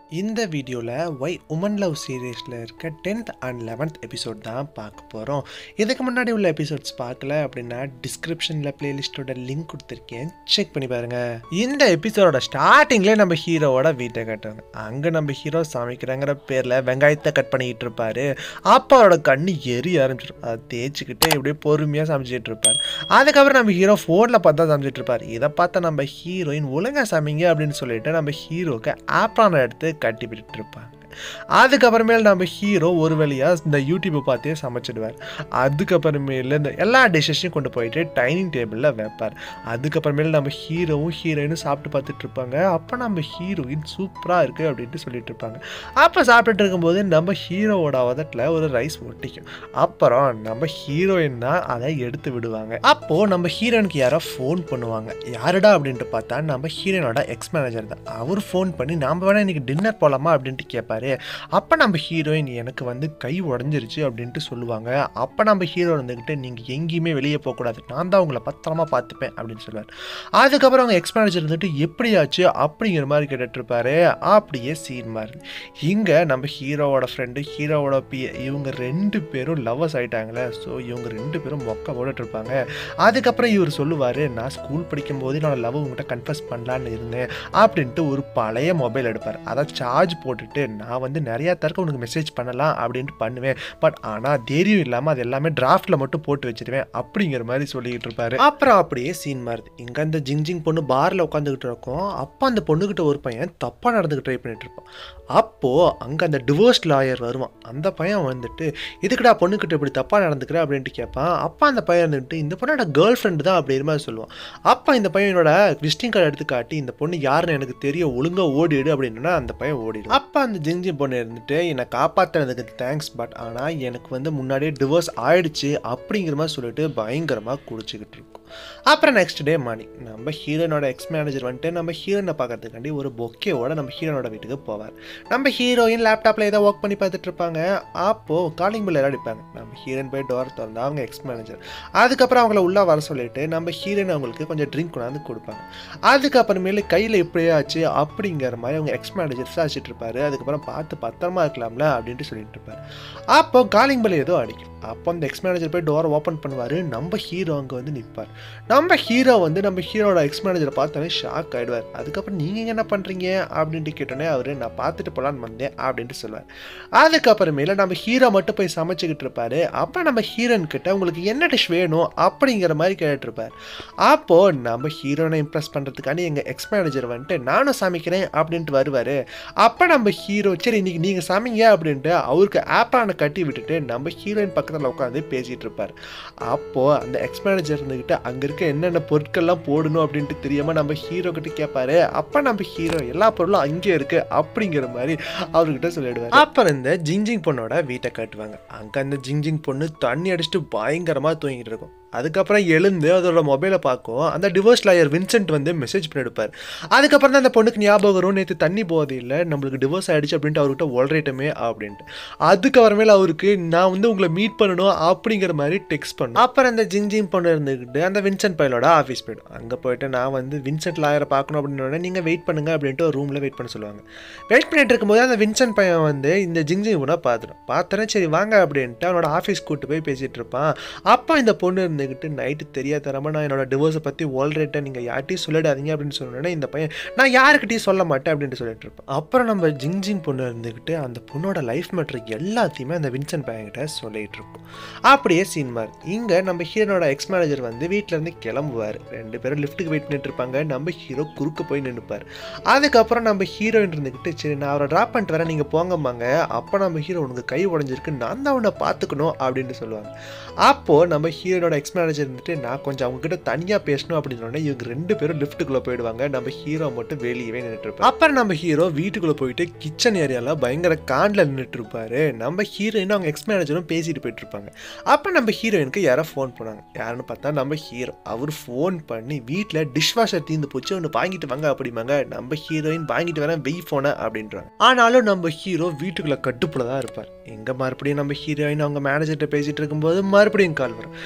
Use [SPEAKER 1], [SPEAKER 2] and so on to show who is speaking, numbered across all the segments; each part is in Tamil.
[SPEAKER 1] இந்த வீடியோவில் ஒய் உமன் லவ் சீரீஸில் இருக்க டென்த் அண்ட் லெவன்த் எபிசோட் தான் பார்க்க போகிறோம் இதுக்கு முன்னாடி உள்ள எபிசோட்ஸ் பார்க்கல அப்படின்னா டிஸ்கிரிப்ஷனில் பிளேலிஸ்ட்டோட லிங்க் கொடுத்துருக்கேன் செக் பண்ணி பாருங்கள் இந்த எபிசோடோட ஸ்டார்டிங்லேயே நம்ம ஹீரோவோட வீட்டை கட்டுறாங்க அங்கே நம்ம ஹீரோ சமைக்கிறாங்கிற பேரில் வெங்காயத்தை கட் பண்ணிக்கிட்டு இருப்பாரு அப்போ அவரோட கண்ணு எரிய ஆரம்பிச்சிடும் அதை தேய்ச்சிக்கிட்டு இப்படியே பொறுமையாக சமைச்சிட்டு இருப்பார் அதுக்கப்புறம் நம்ம ஹீரோ ஃபோனில் பார்த்தா சமைச்சிட்டு இருப்பார் இதை பார்த்தா நம்ம ஹீரோயின் ஒழுங்கா சமைங்க அப்படின்னு சொல்லிட்டு நம்ம ஹீரோக்கு ஆப்ரானை எடுத்து கட்டி விட்டுட்டு இருப்பாங்க அதுக்கப்புறமேல் நம்ம ஹீரோ ஒரு வழியாக இந்த யூடியூப்பை பார்த்தே சமைச்சிடுவார் அதுக்கப்புறமேல இந்த எல்லா டிஷ்ஷஸையும் கொண்டு போயிட்டு டைனிங் டேபிளில் வைப்பார் அதுக்கப்புறமேல் நம்ம ஹீரோவும் ஹீரோயினும் சாப்பிட்டு பார்த்துட்டு இருப்பாங்க அப்போ நம்ம ஹீரோயின் சூப்பராக இருக்குது அப்படின்ட்டு சொல்லிட்டு இருப்பாங்க அப்போ சாப்பிட்டுட்டு இருக்கும்போது நம்ம ஹீரோவோட உதட்டில் ஒரு ரைஸ் ஒட்டிக்கும் அப்புறம் நம்ம ஹீரோயின் தான் அதை எடுத்து விடுவாங்க அப்போது நம்ம ஹீரோயினுக்கு யாரோ ஃபோன் பண்ணுவாங்க யாருடா அப்படின்ட்டு பார்த்தா நம்ம ஹீரோயினோட எக்ஸ் மேனேஜர் தான் அவர் ஃபோன் பண்ணி நாம் வேணா இன்னைக்கு டின்னர் போகலாமா அப்படின்ட்டு கேட்பாரு அப்போ நம்ம ஹீரோயின் எனக்கு வந்து கை உடஞ்சிருச்சு அப்படின்ட்டு சொல்லுவாங்க அப்போ நம்ம ஹீரோ இருந்துக்கிட்டு நீங்கள் எங்கேயுமே வெளியே போகக்கூடாது நான் தான் உங்களை பத்திரமா பார்த்துப்பேன் அப்படின்னு சொல்லுவார் அதுக்கப்புறம் அவங்க எக்ஸ் மேனேஜர் இருந்துட்டு எப்படியாச்சு அப்படிங்கிற மாதிரி கேட்டுட்டு இருப்பாரு அப்படியே சீன் மாதிரி இங்கே நம்ம ஹீரோவோட ஃப்ரெண்டு ஹீரோவோட பி இவங்க ரெண்டு பேரும் லவ்வர்ஸ் ஆயிட்டாங்களே ஸோ இவங்க ரெண்டு பேரும் மொக்க போட்டுட்டு இருப்பாங்க அதுக்கப்புறம் இவர் சொல்லுவார் நான் ஸ்கூல் படிக்கும் போது என்னோட லவ் உங்கள்கிட்ட கன்ஃபர்ஸ் பண்ணலான்னு இருந்தேன் அப்படின்ட்டு ஒரு பழைய மொபைல் எடுப்பார் அதை சார்ஜ் போட்டுட்டு நான் வந்து நிறையா தரக்க உனக்கு மெசேஜ் பண்ணலாம் அப்படின்ட்டு பண்ணுவேன் பட் ஆனால் தைரியம் இல்லாமல் அது எல்லாமே டிராஃப்டில் மட்டும் போட்டு வச்சிருவேன் அப்படிங்கிற மாதிரி சொல்லிக்கிட்டு இருப்பாரு அப்புறம் அப்படியே சீன் மாறுது இங்கே அந்த ஜிங் ஜிங் பொண்ணு பாரில் உட்காந்துக்கிட்டு இருக்கோம் அப்போ அந்த பொண்ணுக்கிட்ட ஒரு பையன் தப்பாக நடந்துக்க ட்ரை பண்ணிட்டு இருப்பான் அப்போது அங்கே அந்த டிவோர்ஸ் லாயர் வருவான் அந்த பையன் வந்துட்டு இதுக்குடா பொண்ணுக்கிட்ட இப்படி தப்பாக நடந்துக்கிற அப்படின்ட்டு கேட்பான் அப்போ அந்த பையன் வந்துட்டு இந்த பொண்ணோட கேர்ள் ஃப்ரெண்டு தான் அப்படிங்கிற மாதிரி சொல்லுவான் அப்போ இந்த பையனோட விசிட்டிங் கார்டு எடுத்து காட்டி இந்த பொண்ணு யாருன்னு எனக்கு தெரியும் ஒழுங்காக ஓடிடு அப்படின்னா அந்த பையன் ஓடிடும் அப்போ அந்த ஜிஞ்சி பொண்ணு இருந்துட்டு என்னை காப்பாற்றுறதுக்கு தேங்க்ஸ் பட் ஆனால் எனக்கு வந்து முன்னாடியே டிவோர்ஸ் ஆயிடுச்சு அப்படிங்கிற மாதிரி சொல்லிட்டு பயங்கரமாக குடிச்சிக்கிட்டு இருக்கும் அப்புறம் நெக்ஸ்ட் டே மார்னிங் நம்ம ஹீரோனோட எக்ஸ் மேனேஜர் வந்துட்டு நம்ம ஹீரோனை பார்க்கறதுக்காண்டி ஒரு பொக்கேவோட நம்ம ஹீரோனோட வீட்டுக்கு போவார் நம்ம ஹீரோயின் லேப்டாப்பில் ஏதோ ஒர்க் பண்ணி பார்த்துட்டு இருப்பாங்க அப்போது காலிங் பில் அடிப்பாங்க நம்ம ஹீரோயின் போய் டோர் திறந்தா அவங்க எக்ஸ் மேனேஜர் அதுக்கப்புறம் அவங்கள உள்ளே வர சொல்லிட்டு நம்ம ஹீரோயின் அவங்களுக்கு கொஞ்சம் ட்ரிங்க் கொண்டாந்து கொடுப்பாங்க அதுக்கப்புறமேலு கையில் இப்படியே ஆச்சு அப்படிங்கிற மாதிரி அவங்க எக்ஸ் மேனேஜர் விசாரிச்சுட்டு இருப்பாரு அதுக்கப்புறம் பார்த்து பத்திரமா இருக்கலாம்ல அப்படின்ட்டு சொல்லிட்டு இருப்பாரு அப்போ காலிங் பில் ஏதோ அடிக்கும் அப்போ அந்த எக்ஸ் மேனேஜர் போய் டோரை ஓப்பன் பண்ணுவார் நம்ம ஹீரோ அங்கே வந்து நிற்பார் நம்ம ஹீரோ வந்து நம்ம ஹீரோட எக்ஸ் மேனேஜரை பார்த்தோன்னே ஷாக் ஆகிடுவார் அதுக்கப்புறம் நீங்கள் என்ன பண்ணுறீங்க அப்படின்ட்டு கேட்டோன்னே அவர் நான் பார்த்துட்டு போகலான்னு வந்தேன் அப்படின்ட்டு சொல்லுவார் அதுக்கப்புறமேல நம்ம ஹீரோ மட்டும் போய் சமைச்சிக்கிட்டு இருப்பாரு அப்போ நம்ம ஹீரோயின் கிட்ட உங்களுக்கு என்ன டிஷ் வேணும் அப்படிங்கிற மாதிரி கேட்டுட்டு இருப்பார் அப்போது நம்ம ஹீரோனை இம்ப்ரெஸ் பண்ணுறதுக்காண்டி எங்கள் எக்ஸ் மேனேஜர் வந்துட்டு நானும் சமைக்கிறேன் அப்படின்ட்டு வருவார் அப்போ நம்ம ஹீரோ சரி இன்னைக்கு நீங்கள் சமைங்க அப்படின்ட்டு அவருக்கு ஆப்பானை கட்டி விட்டுட்டு நம்ம ஹீரோயின் பக்கத்தில் உட்காந்து பேசிகிட்டு இருப்பார் அப்போது அந்த எக்ஸ் மேனேஜர் இருந்துக்கிட்டு அங்கே இருக்க என்னென்ன பொருட்கள்லாம் போடணும் அப்படின்ட்டு தெரியாமல் நம்ம ஹீரோ கிட்ட கேட்பாரு அப்போ நம்ம ஹீரோ எல்லா பொருளும் அங்கேயே இருக்கு அப்படிங்கிற மாதிரி அவர்கிட்ட சொல்லிடுவார் அப்புறம் இந்த ஜிங்ஜிங் பொண்ணோட வீட்டை காட்டுவாங்க அங்கே அந்த ஜிங்ஜிங் பொண்ணு தண்ணி அடிச்சுட்டு பயங்கரமாக தூங்கிட்டு இருக்கும் அதுக்கப்புறம் எழுந்து அதோட மொபைலை பார்க்கும் அந்த டிவோர்ஸ் லாயர் வின்சென்ட் வந்து மெசேஜ் பண்ணிடுப்பார் அதுக்கப்புறம் தான் அந்த பொண்ணுக்கு ஞாபகம் வரும் நேற்று தண்ணி போதே இல்லை நம்மளுக்கு டிவோர்ஸ் ஆகிடுச்சு அப்படின்ட்டு அவர்கிட்ட ஒல்றேட்டமே அப்படின்ட்டு அதுக்கப்புறமேல அவருக்கு நான் வந்து உங்களை மீட் பண்ணணும் அப்படிங்கிற மாதிரி டெக்ஸ்ட் பண்ணும் அப்புறம் அந்த ஜிங் ஜிங் பொண்ணு இருந்துக்கிட்டு அந்த வின்சென்ட் பையலோட ஆஃபீஸ் போய்டும் அங்கே போயிட்டு நான் வந்து வின்சென்ட் லாயரை பார்க்கணும் அப்படின்னு நீங்கள் வெயிட் பண்ணுங்க அப்படின்ட்டு ஒரு ரூமில் வெயிட் பண்ண சொல்லுவாங்க வெயிட் பண்ணிட்டு இருக்கும்போது அந்த வின்சென்ட் பையன் வந்து இந்த ஜிங் ஜிங் பொண்ணை பார்த்துடும் பார்த்தோன்னே சரி வாங்க அப்படின்ட்டு அவனோட ஆஃபீஸ் கூட்டு போய் பேசிகிட்டு இருப்பான் அப்போ இந்த பொண்ணு இருந்துக்கிட்டு நைட்டு தெரியாதரமா நான் என்னோட டிவோர்ஸை பற்றி ஆல்ரெடி நீங்கள் யார்ட்டையும் சொல்லிடாதீங்க அப்படின்னு சொன்னோன்னே இந்த பையன் நான் யாருக்கிட்டையும் சொல்ல மாட்டேன் அப்படின்ட்டு சொல்லிட்டு இருப்பேன் அப்புறம் நம்ம ஜிங் ஜிங் பொண்ணு இருந்துக்கிட்டு அந்த பொண்ணோட லைஃப் மேட்ரு எல்லாத்தையுமே அந்த வின்சென்ட் பையன்கிட்ட சொல்லிட்டு இருக்கும் அப்படியே சீன் மாறு இங்கே நம்ம ஹீரோனோட எக்ஸ் மேனேஜர் வந்து வீட்டிலேருந்து கிளம்புவார் ரெண்டு பேரும் லிஃப்ட்டுக்கு வெயிட் பண்ணிட்டு இருப்பாங்க நம்ம ஹீரோ குறுக்க போய் நின்றுப்பார் அதுக்கப்புறம் நம்ம ஹீரோயின் இருந்துக்கிட்டு சரி நான் அவரை ட்ராப் பண்ணிட்டு வரேன் நீங்கள் போங்கம்மாங்க அப்போ நம்ம ஹீரோ உனக்கு கை உடஞ்சிருக்கு நான் தான் அவனை பார்த்துக்கணும் அப்படின்னு சொல்லுவாங்க அப்போது நம்ம ஹீரோனோட எக்ஸ் மேனேஜர் இருந்துட்டு நான் கொஞ்சம் அவங்க கிட்ட தனியாக பேசணும் அப்படின்னு சொன்னோன்னே இவங்க ரெண்டு பேரும் லிஃப்ட்டுக்குள்ளே போயிடுவாங்க நம்ம ஹீரோ மட்டும் வெளியவே நின்றுட்டு இருப்பார் அப்புறம் நம்ம ஹீரோ வீட்டுக்குள்ளே போயிட்டு கிச்சன் ஏரியாவில் பயங்கர காண்டில் நின்றுட்டு இருப்பாரு நம்ம ஹீரோயின் அவங்க எக்ஸ் மேனேஜரும் பேசிட்டு போயிட்டு இருப்பாங்க அப்போ நம்ம ஹீரோயினுக்கு யாரோ ஃபோன் பண்ணாங்க யாருன்னு பார்த்தா நம்ம ஹீரோ அவர் ஃபோன் பண்ணி வீட்டில் டிஷ் வாஷர் தீர்ந்து போச்சு ஒன்று வாங்கிட்டு வாங்க அப்படிம்பாங்க நம்ம ஹீரோயின் வாங்கிட்டு வரேன் வெய் ஃபோனை அப்படின்றாங்க ஆனாலும் நம்ம ஹீரோ வீட்டுக்குள்ளே கட்டுப்புல தான் இருப்பார் எங்கே மறுபடியும் நம்ம ஹீரோயின் அவங்க மேனேஜர்கிட்ட பேசிட்டு இருக்கும்போது மறுபடியும் கால் வரும் நம்ம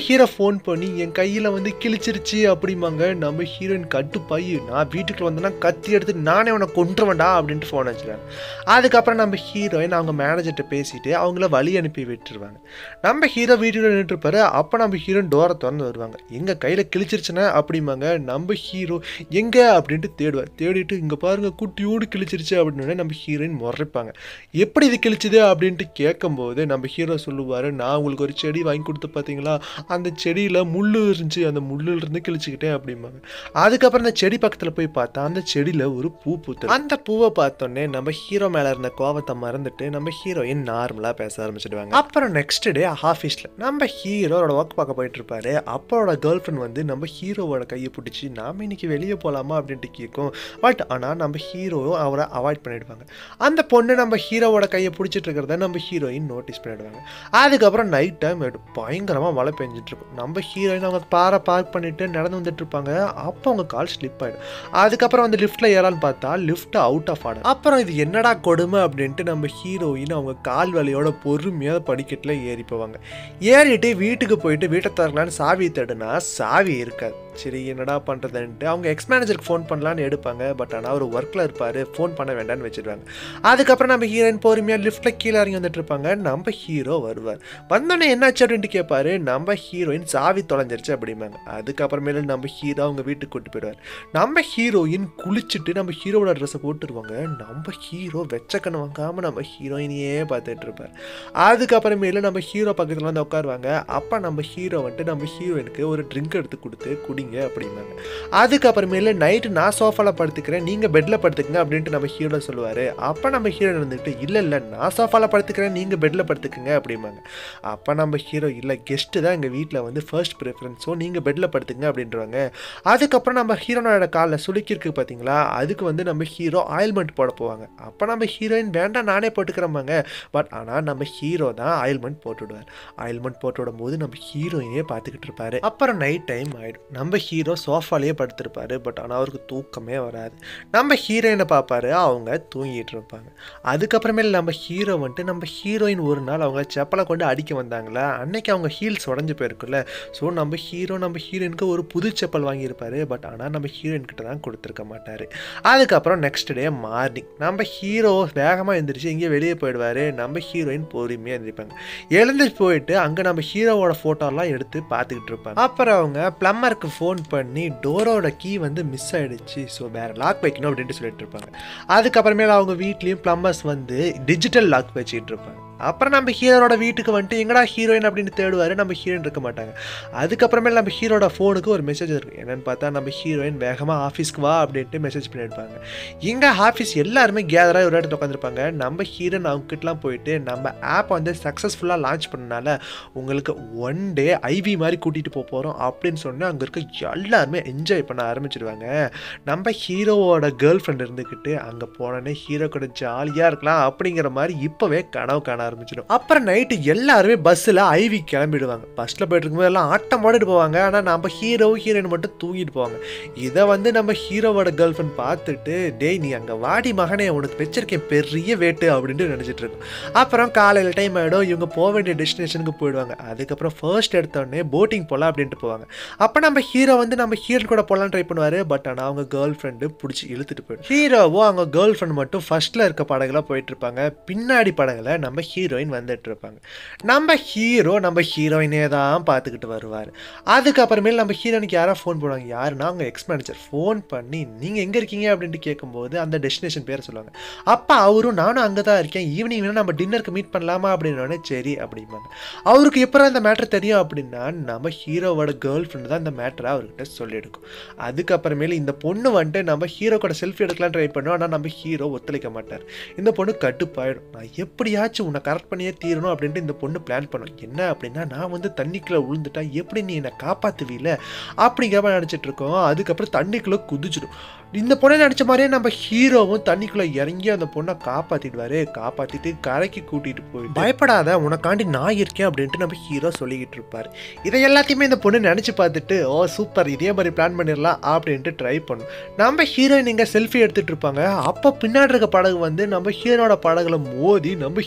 [SPEAKER 1] ஹீரோ ஃபோன் பண்ணி என் கையில் வந்து கிழிச்சிருச்சு அப்படிம்பாங்க நம்ம ஹீரோயின் கட்டுப்பாயி நான் வீட்டுக்குள்ள வந்தேன்னா கத்தி எடுத்து நானே உன்னை கொண்டுருவேன்டா அப்படின்ட்டு ஃபோன் வச்சுருவாங்க அதுக்கப்புறம் நம்ம ஹீரோயின் அவங்க மேனேஜர்கிட்ட பேசிட்டு அவங்கள வழி அனுப்பி விட்டுருவாங்க நம்ம ஹீரோ வீட்டுக்குள்ள நின்றுருப்பாரு அப்போ நம்ம ஹீரோயின் டோரை திறந்து வருவாங்க எங்கள் கையில் கிழிச்சிருச்சுன்னா அப்படிம்பாங்க நம்ம ஹீரோ எங்கே அப்படின்ட்டு தேடுவார் தேடிட்டு இங்கே பாருங்க குட்டியோடு கிழிச்சிருச்சு அப்படின்னு நம்ம ஹீரோயின் முறைப்பாங்க எப்படி இது கிழிச்சுது அப்படின்ட்டு கேட்கும்போது நம்ம ஹீரோ சொல்லுவார் நான் உங்களுக்கு ஒரு செடி வாங்கி கொடுத்து பார்த்தீங்களா அந்த செடியில் முள் இருந்துச்சு அந்த முள்ளுல இருந்து கிழிச்சுக்கிட்டேன் அப்படிம்பாங்க அதுக்கப்புறம் அந்த செடி பக்கத்தில் போய் பார்த்தா அந்த செடியில் ஒரு பூ பூத்து அந்த பூவை பார்த்தோன்னே நம்ம ஹீரோ மேலே இருந்த கோவத்தை மறந்துட்டு நம்ம ஹீரோயின் நார்மலாக பேச ஆரம்பிச்சிடுவாங்க அப்புறம் நெக்ஸ்ட் டே ஆஃபீஸில் நம்ம ஹீரோட ஒர்க் பார்க்க போயிட்டு இருப்பாரு அப்போட கேர்ள் ஃப்ரெண்ட் வந்து நம்ம ஹீரோவோட கையை பிடிச்சி நாம இன்னைக்கு வெளியே போகலாமா அப்படின்ட்டு கேட்கும் பட் ஆனால் நம்ம ஹீரோவும் அவரை அவாய்ட் பண்ணிடுவாங்க அந்த பொண்ணு நம்ம ஹீரோவோட கையை பிடிச்சிட்டு இருக்கிறத நம்ம ஹீரோயின் நோட்டீஸ் பண்ணிடுவாங்க அதுக்கப்புறம் நைட் டைம் பயங்கரமாக மழை பெஞ்சிட்டு இருக்கும் நம்ம ஹீரோயின் அவங்க பாறை பார்க் பண்ணிட்டு நடந்து வந்துட்டு இருப்பாங்க அப்போ அவங்க கால் ஸ்லிப் ஆகிடும் அதுக்கப்புறம் வந்து லிஃப்ட்டில் ஏறான்னு பார்த்தா லிஃப்ட் அவுட் ஆஃப் ஆர்டர் அப்புறம் இது என்னடா கொடுமை அப்படின்ட்டு நம்ம ஹீரோயின் அவங்க கால் வலியோட பொறுமையாக படிக்கட்டில் ஏறி போவாங்க ஏறிட்டு வீட்டுக்கு போயிட்டு வீட்டை திறக்கலான்னு சாவி தேடுனா சாவி இருக்காது சரி என்னடா பண்ணுறதுன்ட்டு அவங்க எக்ஸ் மேனேஜருக்கு ஃபோன் பண்ணலான்னு எடுப்பாங்க பட் ஆனால் அவர் ஒர்க்கில் இருப்பார் ஃபோன் பண்ண வேண்டாம்னு வச்சிருவாங்க அதுக்கப்புறம் நம்ம ஹீரோயின் பொறுமையாக லிஃப்ட்டில் கீழே இறங்கி வந்துட்டு இருப்பாங்க நம்ம ஹீரோ வருவார் வந்தோடனே என்னாச்சு அப்படின்ட்டு கேட்பாரு நம்ம ஹீரோயின் சாவி தொலைஞ்சிருச்சு அப்படிம்பாங்க அதுக்கப்புறமேல நம்ம ஹீரோ அவங்க வீட்டுக்கு கூட்டு போயிடுவார் நம்ம ஹீரோயின் குளிச்சுட்டு நம்ம ஹீரோவோட ட்ரெஸ்ஸை போட்டுருவாங்க நம்ம ஹீரோ வெச்சக்கண்ணு வாங்காமல் நம்ம ஹீரோயினையே பார்த்துட்டு இருப்பார் அதுக்கப்புறமேல நம்ம ஹீரோ பக்கத்தில் வந்து உட்காருவாங்க அப்போ நம்ம ஹீரோ வந்துட்டு நம்ம ஹீரோயினுக்கு ஒரு ட்ரிங்க் எடுத்து கொடுத்து குடிங்க அப்படிம்பாங்க அதுக்கப்புறமேல நைட்டு நான் சோஃபாவில் படுத்துக்கிறேன் நீங்கள் பெட்டில் படுத்துக்கங்க அப்படின்ட்டு நம்ம ஹீரோ சொல்லுவார் அப்போ நம்ம ஹீரோ இருந்துட்டு இல்லை இல்லை நான் சோஃபாவில் படுத்துக்கிறேன் நீங்கள் பெட்டில் படுத்துக்குங்க அப்படிம்பாங்க அப்போ நம்ம ஹீரோ இல்லை கெஸ்ட்டு தான் எங்கள் வீட்டில் வந்து ஃபர்ஸ்ட் ப்ரிஃபரன்ஸ் ஸோ நீங்கள் பெட்டில் படுத்துங்க அப்படின்றவாங்க அதுக்கப்புறம் நம்ம ஹீரோனோட காலில் சுளுக்கிருக்கு பார்த்தீங்களா அதுக்கு வந்து நம்ம ஹீரோ ஆயில்மெண்ட் போட போவாங்க அப்போ நம்ம ஹீரோயின் வேண்டாம் நானே போட்டுக்கிறோமாங்க பட் ஆனால் நம்ம ஹீரோ தான் ஆயில்மெண்ட் போட்டுவிடுவார் ஆயில்மெண்ட் போட்டு விடும்போது நம்ம ஹீரோயினே பார்த்துக்கிட்டு இருப்பாரு அப்புறம் நைட் டைம் ஆயிடும் நம்ம ஹீரோ சோஃபாலேயே படுத்திருப்பாரு பட் ஆனால் அவருக்கு தூக்கமே வராது நம்ம ஹீரோயினை பார்ப்பாரு அவங்க தூங்கிட்டு இருப்பாங்க அதுக்கப்புறமேல நம்ம ஹீரோ வந்துட்டு நம்ம ஹீரோயின் ஒரு நாள் அவங்க செப்பலை கொண்டு அடிக்க வந்தாங்களா அன்னைக்கு அவங்க ஹீல்ஸ் உடஞ்சு போயிருக்குல்ல ஸோ நம்ம ஹீரோ நம்ம ஹீரோயினுக்கு ஒரு புது செப்பல் வாங்கியிருப்பாரு பட் ஆனால் நம்ம ஹீரோயின் கிட்ட தான் கொடுத்துருக்க மாட்டார் அதுக்கப்புறம் நெக்ஸ்ட் டே மார்னிங் நம்ம ஹீரோ வேகமாக எழுந்திரிச்சு இங்கே வெளியே போயிடுவார் நம்ம ஹீரோயின் பொறுமையாக எழுந்திரிப்பாங்க எழுந்து போயிட்டு அங்கே நம்ம ஹீரோவோட ஃபோட்டோலாம் எடுத்து பார்த்துக்கிட்டு இருப்பாங்க அப்புறம் அவங்க ப்ளம்மருக்கு ஃபோன் பண்ணி டோரோட கீ வந்து மிஸ் ஆயிடுச்சு ஸோ வேறு லாக் வைக்கணும் அப்படின்ட்டு சொல்லிட்டு இருப்பாங்க அதுக்கப்புறமேல அவங்க வீட்லேயும் ப்ளம்மர்ஸ் வந்து டிஜிட்டல் லாக் வச்சுட்டு இருப்பாங்க அப்புறம் நம்ம ஹீரோட வீட்டுக்கு வந்துட்டு எங்கடா ஹீரோயின் அப்படின்னு தேடுவார் நம்ம ஹீரோயின் இருக்க மாட்டாங்க அதுக்கப்புறமேல நம்ம ஹீரோட ஃபோனுக்கு ஒரு மெசேஜ் இருக்குது என்னென்னு பார்த்தா நம்ம ஹீரோயின் வேகமாக ஆஃபீஸ்க்கு வா அப்படின்ட்டு மெசேஜ் பண்ணியிருப்பாங்க இங்கே ஆஃபீஸ் எல்லாருமே கேதராக ஒரு இடத்துல உட்காந்துருப்பாங்க நம்ம ஹீரோயின் அவங்ககிட்டலாம் போயிட்டு நம்ம ஆப் வந்து சக்ஸஸ்ஃபுல்லாக லான்ச் பண்ணனால உங்களுக்கு ஒன் டே ஐவி மாதிரி கூட்டிகிட்டு போக போகிறோம் அப்படின்னு சொன்னால் அங்கே இருக்க எல்லாருமே என்ஜாய் பண்ண ஆரம்பிச்சிடுவாங்க நம்ம ஹீரோவோட கேர்ள் ஃப்ரெண்ட் இருந்துக்கிட்டு அங்கே போனோடனே ஹீரோ கூட ஜாலியாக இருக்கலாம் அப்படிங்கிற மாதிரி இப்போவே கனவு காண ஆரம்பிச்சிடும் அப்புறம் நைட்டு எல்லாருமே பஸ்ஸில் ஐவி கிளம்பிடுவாங்க பஸ்ஸில் போயிட்டு இருக்கும்போது எல்லாம் ஆட்டம் போட்டுட்டு போவாங்க ஆனால் நம்ம ஹீரோ ஹீரோயின் மட்டும் தூங்கிட்டு போவாங்க இதை வந்து நம்ம ஹீரோவோட கேர்ள் ஃப்ரெண்ட் பார்த்துட்டு டேய் நீ அங்கே வாடி மகனே உனக்கு வச்சிருக்கேன் பெரிய வேட்டு அப்படின்ட்டு நினச்சிட்டு இருக்கும் அப்புறம் காலையில் டைம் ஆகிடும் இவங்க போக வேண்டிய டெஸ்டினேஷனுக்கு போயிடுவாங்க அதுக்கப்புறம் ஃபர்ஸ்ட் எடுத்தோடனே போட்டிங் போகலாம் அப்படின்ட்டு போவாங்க அப்போ நம்ம ஹீரோ வந்து நம்ம ஹீரோ கூட போகலாம் ட்ரை பண்ணுவார் பட் ஆனால் அவங்க கேர்ள் ஃப்ரெண்டு பிடிச்சி இழுத்துட்டு போயிடும் ஹீரோவோ அவங்க கேர்ள் ஃப்ரெண்ட் மட்டும் ஃபர்ஸ்ட்டில் இருக்க படகுல போயிட்டு இருப்பாங்க பின்னாடி படகுல நம்ம ஹீரோயின் வந்துட்டு இருப்பாங்க நம்ம ஹீரோ நம்ம ஹீரோயினே தான் பார்த்துக்கிட்டு வருவார் அதுக்கப்புறமேல் நம்ம ஹீரோனுக்கு யாரோ ஃபோன் பண்ணுவாங்க யாருன்னா அவங்க எக்ஸ் மேனேஜர் ஃபோன் பண்ணி நீங்கள் எங்கே இருக்கீங்க அப்படின்ட்டு கேட்கும்போது அந்த டெஸ்டினேஷன் பேரை சொல்லுவாங்க அப்போ அவரும் நானும் அங்கே தான் இருக்கேன் ஈவினிங் வேணால் நம்ம டின்னருக்கு மீட் பண்ணலாமா அப்படின்னோடனே சரி அப்படிம்பாங்க அவருக்கு எப்போ இந்த மேட்ரு தெரியும் அப்படின்னா நம்ம ஹீரோவோட கேர்ள் ஃப்ரெண்டு தான் இந்த மேட்டரை அவர்கிட்ட சொல்லி எடுக்கும் அதுக்கப்புறமேல இந்த பொண்ணு வந்துட்டு நம்ம ஹீரோ கூட செல்ஃபி எடுக்கலாம் ட்ரை பண்ணுவோம் ஆனால் நம்ம ஹீரோ ஒத்துழைக்க மாட்டார் இந்த பொண்ணு கட்டுப்பாயிடும் நான் எப்படியாச்சும் உன்னை கரெக்ட் பண்ணியே தீரணும் அப்படின்ட்டு இந்த பொண்ணு பிளான் பண்ணும் என்ன அப்படின்னா நான் வந்து தண்ணிக்குள்ளே விழுந்துட்டா எப்படி நீ என்னை காப்பாற்றுவீல அப்படிங்கிற மாதிரி நினச்சிட்டு இருக்கோம் அதுக்கப்புறம் தண்ணிக்குள்ளே குதிச்சிடும் இந்த பொண்ணை நினச்ச மாதிரியே நம்ம ஹீரோவும் தண்ணிக்குள்ளே இறங்கி அந்த பொண்ணை காப்பாற்றிடுவாரு காப்பாற்றிட்டு கரைக்கு கூட்டிகிட்டு போய் பயப்படாத உனக்காண்டி நான் இருக்கேன் அப்படின்ட்டு நம்ம ஹீரோ சொல்லிக்கிட்டு இருப்பார் இதை எல்லாத்தையுமே இந்த பொண்ணு நினச்சி பார்த்துட்டு ஓ சூப்பர் இதே மாதிரி பிளான் பண்ணிடலாம் அப்படின்ட்டு ட்ரை பண்ணும் நம்ம ஹீரோயின் இங்கே செல்ஃபி எடுத்துகிட்டு இருப்பாங்க அப்போ பின்னாடி இருக்க படகு வந்து நம்ம ஹீரோட படகுல மோதி நம்ம ஹீரோயின்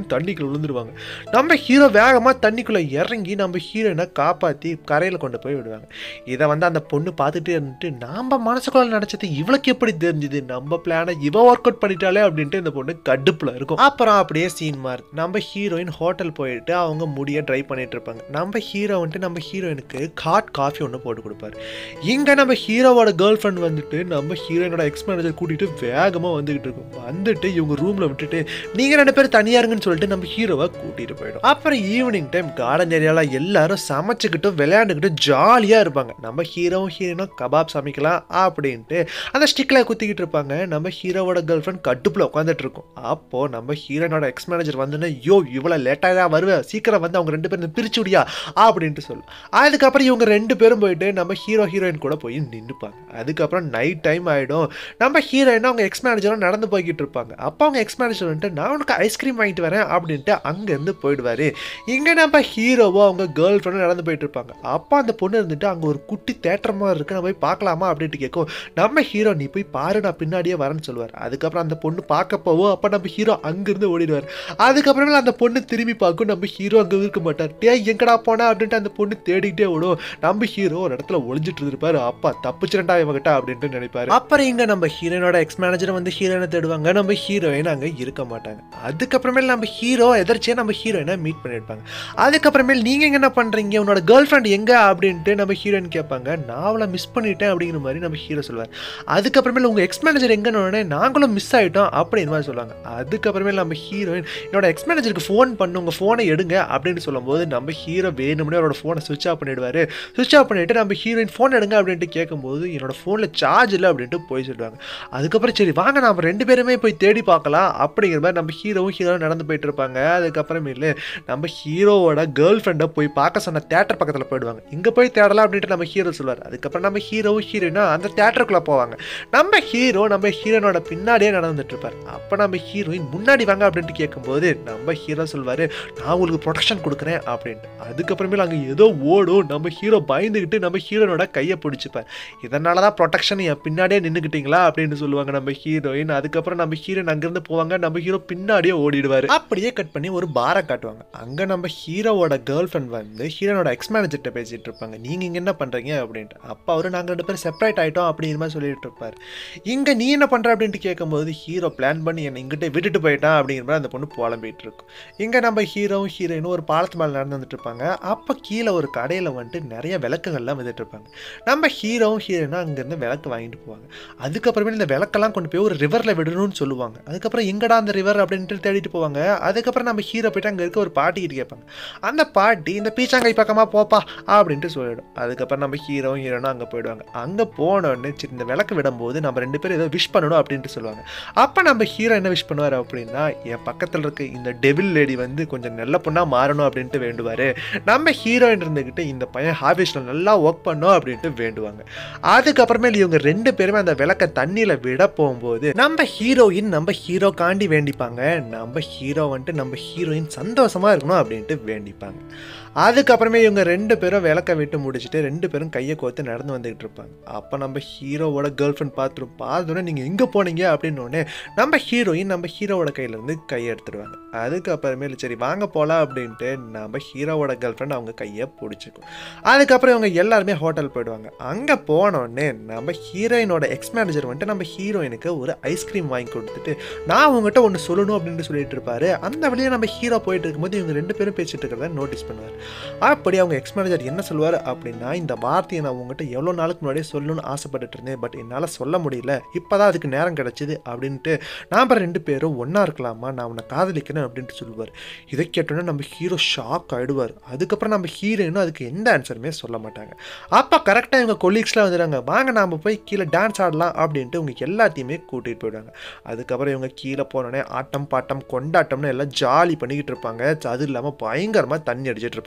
[SPEAKER 1] ஹீரோயின் தண்ணிக்குள்ள விழுந்துருவாங்க நம்ம ஹீரோ வேகமாக தண்ணிக்குள்ளே இறங்கி நம்ம ஹீரோயினை காப்பாற்றி கரையில் கொண்டு போய் விடுவாங்க இதை வந்து அந்த பொண்ணு பார்த்துட்டே இருந்துட்டு நாம் மனசுக்குள்ள நினச்சது இவளுக்கு எப்படி தெரிஞ்சுது நம்ம பிளானை இவ ஒர்க் அவுட் பண்ணிட்டாலே அப்படின்ட்டு இந்த பொண்ணு கடுப்பில் இருக்கும் அப்புறம் அப்படியே சீன் மாறு நம்ம ஹீரோயின் ஹோட்டல் போயிட்டு அவங்க முடிய ட்ரை பண்ணிட்டு இருப்பாங்க நம்ம ஹீரோ வந்துட்டு நம்ம ஹீரோயினுக்கு ஹாட் காஃபி ஒன்று போட்டு கொடுப்பாரு இங்கே நம்ம ஹீரோவோட கேர்ள் ஃப்ரெண்ட் வந்துட்டு நம்ம ஹீரோயினோட எக்ஸ் மேனேஜர் கூட்டிகிட்டு வேகமாக வந்துகிட்டு இருக்கும் வந்துட்டு இவங்க ரூமில் விட்டுட்டு நீங்கள் ரெண்டு பேரும் தனியாக இருங்கன்னு சொல்லிட்டு நம்ம ஹீரோவை கூட்டிகிட்டு போயிடும் அப்புறம் ஈவினிங் டைம் கார்டன் ஏரியாவில் எல்லாரும் சமைச்சுக்கிட்டு விளையாண்டுக்கிட்டு ஜாலியாக இருப்பாங்க நம்ம ஹீரோவும் ஹீரோயினும் கபாப் சமைக்கலாம் அப்படின்ட்டு அந்த ஸ்டிக்கில் குத்திக்கிட்டு இருப்பாங்க நம்ம ஹீரோவோட கேர்ள் ஃப்ரெண்ட் கடுப்பில் உட்காந்துட்டு இருக்கும் அப்போது நம்ம ஹீரோனோட எக்ஸ் மேனேஜர் வந்துன்னு யோ இவ்வளோ லேட்டாக தான் வருவேன் சீக்கிரம் வந்து அவங்க ரெண்டு பேரும் பிரிச்சு விடியா அப்படின்ட்டு சொல்லும் அதுக்கப்புறம் இவங்க ரெண்டு பேரும் போயிட்டு நம்ம ஹீரோ ஹீரோயின் கூட போய் நின்றுப்பாங்க அதுக்கப்புறம் நைட் டைம் ஆகிடும் நம்ம ஹீரோயின் அவங்க எக்ஸ் மேனேஜரும் நடந்து போய்கிட்டு இருப்பாங்க அப்போ அவங்க எக்ஸ் மேனேஜர் வந்துட்டு நான் உனக்கு ஐஸ்கிரீம் வாங்கிட்டு வரேன் அப்படின்ட்டு அங்கேருந்து போயிடுவாரு இங்கே நம்ம ஹீரோவோ அவங்க கேர்ள் ஃப்ரெண்டும் நடந்து போயிட்டு இருப்பாங்க அப்போ அந்த பொண்ணு இருந்துட்டு அங்கே ஒரு குட்டி தேட்டரமா இருக்கு நான் போய் பார்க்கலாமா அப்படின்ட்டு கேட்கும் நம்ம ஹீரோ நீ போய் பாரு நான் பின்னாடியே வரேன்னு சொல்லுவார் அதுக்கப்புறம் அந்த பொண்ணு பார்க்க போவோம் அப்போ நம்ம ஹீரோ அங்கேருந்து ஓடிடுவார் அதுக்கப்புறமே அந்த பொண்ணு திரும்பி பார்க்கும் நம்ம ஹீரோ அங்கே இருக்க மாட்டார் டே எங்கடா போனா அப்படின்ட்டு அந்த பொண்ணு தேடிக்கிட்டே ஓடும் நம்ம ஹீரோ ஒரு இடத்துல ஒளிஞ்சிட்டு இருப்பாரு அப்பா தப்பிச்சிரண்டா இவங்கிட்ட அப்படின்ட்டு நினைப்பாரு அப்புறம் இங்க நம்ம ஹீரோனோட எக்ஸ் மேனேஜர் வந்து ஹீரோயினை தேடுவாங்க நம்ம ஹீரோயின் அங்க இருக்க மாட்டாங்க அதுக்கப்புறமேல் நம்ம ஹீரோ எதர்ச்சியா நம்ம ஹீரோயினை மீட் பண்ணிருப்பாங்க அதுக்கப்புறமேல் நீங்க இங்க என்ன பண்றீங்க உன்னோட கேர்ள் ஃப்ரெண்ட் எங்க அப்படின்ட்டு நம்ம ஹீரோயின் கேட்பாங்க நான் அவளை மிஸ் பண்ணிட்டேன் அப்படிங்கிற மாதிரி நம்ம ஹீரோ சொல்லுவார் அதுக்கப்புறமேல் உங்க எக்ஸ் மேனேஜர் எங்கன்னு உடனே நாங்களும் மிஸ் ஆயிட்டோம் அப்படின்னு மாதிரி சொல்லுவாங்க அதுக்கப்புறமேல் நம்ம ஹீரோயின் என்னோட எக்ஸ் மேனேஜருக்கு ஃபோன் பண்ணு உங்க ஃபோனை எடுங்க அப்படின்னு சொல்லும்போது நம்ம ஹீரோ வேணும்னே அவரோட ஃபோனை சுவிச் ஆஃப் பண்ணிடுவாரு சுவிச் ஆஃப் பண்ணிட்டு நம்ம ஹீரோயின் ஃபோன் எடுங்க அப்படின்ட்டு கேட்கும்போது என்னோட ஃபோனில் சார்ஜ் இல்லை அப்படின்ட்டு போய் சொல்லுவாங்க அதுக்கப்புறம் சரி வாங்க நாம ரெண்டு பேருமே போய் தேடி பார்க்கலாம் அப்படிங்கிற மாதிரி நம்ம ஹீரோவும் ஹீரோ நடந்து போயிட்டு இருப்பாங்க அதுக்கப்புறமேலு நம்ம ஹீரோவோட கேர்ள் ஃப்ரெண்டை போய் பார்க்க சொன்ன தேட்டர் பக்கத்தில் போயிடுவாங்க இங்கே போய் தேடலாம் அப்படின்ட்டு நம்ம ஹீரோ சொல்லுவார் அதுக்கப்புறம் நம்ம ஹீரோவும் ஹீரோயினா அந்த தேட்டருக்குள்ளே போவாங்க நம்ம ஹீரோ நம்ம ஹீரோனோட பின்னாடியே நடந்துட்டு இருப்பார் அப்போ நம்ம ஹீரோயின் முன்னாடி வாங்க அப்படின்ட்டு கேட்கும்போது நம்ம ஹீரோ சொல்வார் நான் உங்களுக்கு ப்ரொடெக்ஷன் கொடுக்குறேன் அப்படின்ட்டு அதுக்கப்புறமேல அங்கே ஏதோ ஓடும் நம்ம ஹீரோ பயந்துக்கிட்டு நம்ம ஹீரோனோட கையை பிடிச்சிப்பார் இதனால தான் ப்ரொடெக்ஷன் என் பின்னாடியே நின்றுக்கிட்டீங்களா அப்படின்னு சொல்லுவாங்க நம்ம ஹீரோயின் அதுக்கப்புறம் நம்ம ஹீரோயின் அங்கேருந்து போவாங்க நம்ம ஹீரோ பின்னாடியே ஓடிடுவார் அப்படியே கட் பண்ணி ஒரு பாரை காட்டுவாங்க அங்கே நம்ம ஹீரோவோட கேர்ள் ஃப்ரெண்ட் வந்து ஹீரோனோட எக்ஸ் மேனேஜர்கிட்ட பேசிட்டு இருப்பாங்க நீங்கள் இங்கே என்ன பண்ணுறீங்க அப்படின்ட்டு அப்போ அவர் நாங்கள் ரெண்டு பேரும் செப்பரேட் ஆகிட்டோம் அப்படிங்கிற மாதிரி சொல்லிட்டு இருப்பார் இங்கே நீ என்ன பண்ணுற அப்படின்ட்டு கேட்கும்போது ஹீரோ பிளான் பண்ணி என்னை இங்கிட்ட விட்டுட்டு போயிட்டான் அப்படிங்கிற மாதிரி அந்த பொண்ணு புலம்பிட்டு இருக்கும் இங்கே நம்ம ஹீரோவும் ஹீரோயினும் ஒரு பாலத்து மேலே நடந்து வந்துட்டு இருப்பாங்க அப்போ கீழே ஒரு கடையில் வந்துட்டு நிறைய விளக்குகள்லாம் வந்துட்டு இருப்பாங்க நம்ம ஹீரோவும் ஹீரோயினும் அங்கேருந்து விளக்கு வாங்கிட்டு போவாங்க அதுக்கப்புறமே இந்த விளக்கெல்லாம் கொண்டு போய் ஒரு ரிவரில் விடணும்னு சொல்லுவாங்க அதுக்கப்புறம் எங்கடா அந்த ரிவர் அப்படின்ட்டு தேடிட்டு போவாங்க அதுக்கப்புறம் நம்ம ஹீரோ போயிட்டு அங்கே இருக்க ஒரு பாட்டிக்கிட்டு கேட்பாங்க அந்த பாட்டி இந்த பீச்சாங்கை பக்கமாக போப்பா அப்படின்ட்டு சொல்லிடும் அதுக்கப்புறம் நம்ம ஹீரோவும் ஹீரோனும் அங்கே போயிடுவாங்க அங்கே போனோடனே சரி இந்த விளக்கு விடும்போது நம்ம ரெண்டு பேரும் ஏதோ விஷ் பண்ணணும் அப்படின்ட்டு சொல்லுவாங்க அப்போ நம்ம ஹீரோ என்ன விஷ் பண்ணுவார் அப்படின்னா என் பக்கத்தில் இருக்க இந்த டெவில் லேடி வந்து கொஞ்சம் நல்ல பொண்ணாக மாறணும் அப்படின்ட்டு வேண்டுவார் நம்ம ஹீரோயின் இருந்துக்கிட்டு இந்த பையன் ஹாபிஸில் நல்லா ஒர்க் பண்ணோம் அப்படின்ட்டு வேண்டுவாங்க அதுக்கப்புறமேல் இவங்க ரெண்டு பேருமே அந்த விளக்க தண்ணியில் விட போகும்போது நம்ம ஹீரோயின் நம்ம ஹீரோ காண்டி வேண்டிப்பாங்க நம்ம ஹீரோ வந்துட்டு நம்ம ஹீரோயின் சந்தோஷமாக இருக்கணும் அப்படின்ட்டு வேண்டிப்பாங்க அதுக்கப்புறமே இவங்க ரெண்டு பேரும் விளக்க விட்டு முடிச்சுட்டு ரெண்டு பேரும் கையை கோர்த்து நடந்து வந்துகிட்டு இருப்பாங்க அப்போ நம்ம ஹீரோவோட கேர்ள் ஃப்ரெண்ட் பார்த்துரும் பார்த்தோன்னே நீங்கள் எங்கே போனீங்க அப்படின்னோடனே நம்ம ஹீரோயின் நம்ம ஹீரோவோட கையிலேருந்து கையை எடுத்துடுவாங்க அதுக்கப்புறமேல சரி வாங்க போகலாம் அப்படின்ட்டு நம்ம ஹீரோவோட கேர்ள் ஃப்ரெண்ட் அவங்க கையை பிடிச்சிக்கும் அதுக்கப்புறம் இவங்க எல்லாருமே ஹோட்டல் போயிடுவாங்க அங்கே போனோடனே நம்ம ஹீரோயினோட எக்ஸ் மேனேஜர் வந்துட்டு நம்ம ஹீரோயினுக்கு ஒரு ஐஸ்கிரீம் வாங்கி கொடுத்துட்டு நான் உங்ககிட்ட ஒன்று சொல்லணும் அப்படின்னு சொல்லிட்டு இருப்பாரு அந்த வழியே நம்ம ஹீரோ போயிட்டு இருக்கும்போது இவங்க ரெண்டு பேரும் பேசிட்டு இருக்கிறத நோட்டீஸ் பண்ணுவார் அப்படி அவங்க எக்ஸ் மேனேஜர் என்ன சொல்லுவார் அப்படின்னா இந்த வார்த்தையை நான் உங்ககிட்ட எவ்வளோ நாளுக்கு முன்னாடியே சொல்லணும்னு ஆசைப்பட்டுட்டு இருந்தேன் பட் என்னால் சொல்ல முடியல இப்போ தான் அதுக்கு நேரம் கிடச்சிது அப்படின்ட்டு நாம் ரெண்டு பேரும் ஒன்றா இருக்கலாமா நான் உன்னை காதலிக்கிறேன் அப்படின்ட்டு சொல்லுவார் இதை கேட்டோன்னே நம்ம ஹீரோ ஷாக் ஆகிடுவார் அதுக்கப்புறம் நம்ம ஹீரோயினும் அதுக்கு எந்த ஆன்சருமே சொல்ல மாட்டாங்க அப்போ கரெக்டாக இவங்க கொலீக்ஸ்லாம் வந்துடுறாங்க வாங்க நாம் போய் கீழே டான்ஸ் ஆடலாம் அப்படின்ட்டு இவங்க எல்லாத்தையுமே கூட்டிகிட்டு போயிடுவாங்க அதுக்கப்புறம் இவங்க கீழே போனோடனே ஆட்டம் பாட்டம் கொண்டாட்டம்னு எல்லாம் ஜாலி பண்ணிக்கிட்டு இருப்பாங்க அது இல்லாமல் பயங்கரமாக தண்ணி அடிச்சிட்டு இருப்பாங்க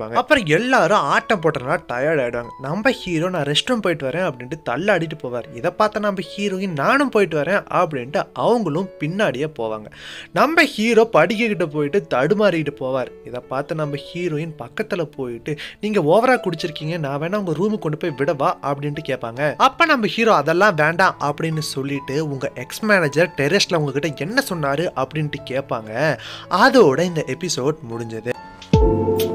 [SPEAKER 1] இருப்பாங்க அப்புறம் எல்லாரும் ஆட்டம் போட்டனால டயர்ட் ஆயிடுவாங்க நம்ம ஹீரோ நான் ரெஸ்ட் ரூம் போயிட்டு வரேன் அப்படின்ட்டு தள்ளாடிட்டு போவார் இதை பார்த்தா நம்ம ஹீரோயின் நானும் போயிட்டு வரேன் அப்படின்ட்டு அவங்களும் பின்னாடியே போவாங்க நம்ம ஹீரோ படிக்கிட்ட போயிட்டு தடுமாறிட்டு போவார் இதை பார்த்து நம்ம ஹீரோயின் பக்கத்தில் போயிட்டு நீங்கள் ஓவரா குடிச்சிருக்கீங்க நான் வேணா உங்கள் ரூமுக்கு கொண்டு போய் விடவா அப்படின்ட்டு கேட்பாங்க அப்போ நம்ம ஹீரோ அதெல்லாம் வேண்டாம் அப்படின்னு சொல்லிட்டு உங்கள் எக்ஸ் மேனேஜர் டெரஸ்ல உங்ககிட்ட என்ன சொன்னாரு அப்படின்ட்டு கேட்பாங்க அதோட இந்த எபிசோட் முடிஞ்சது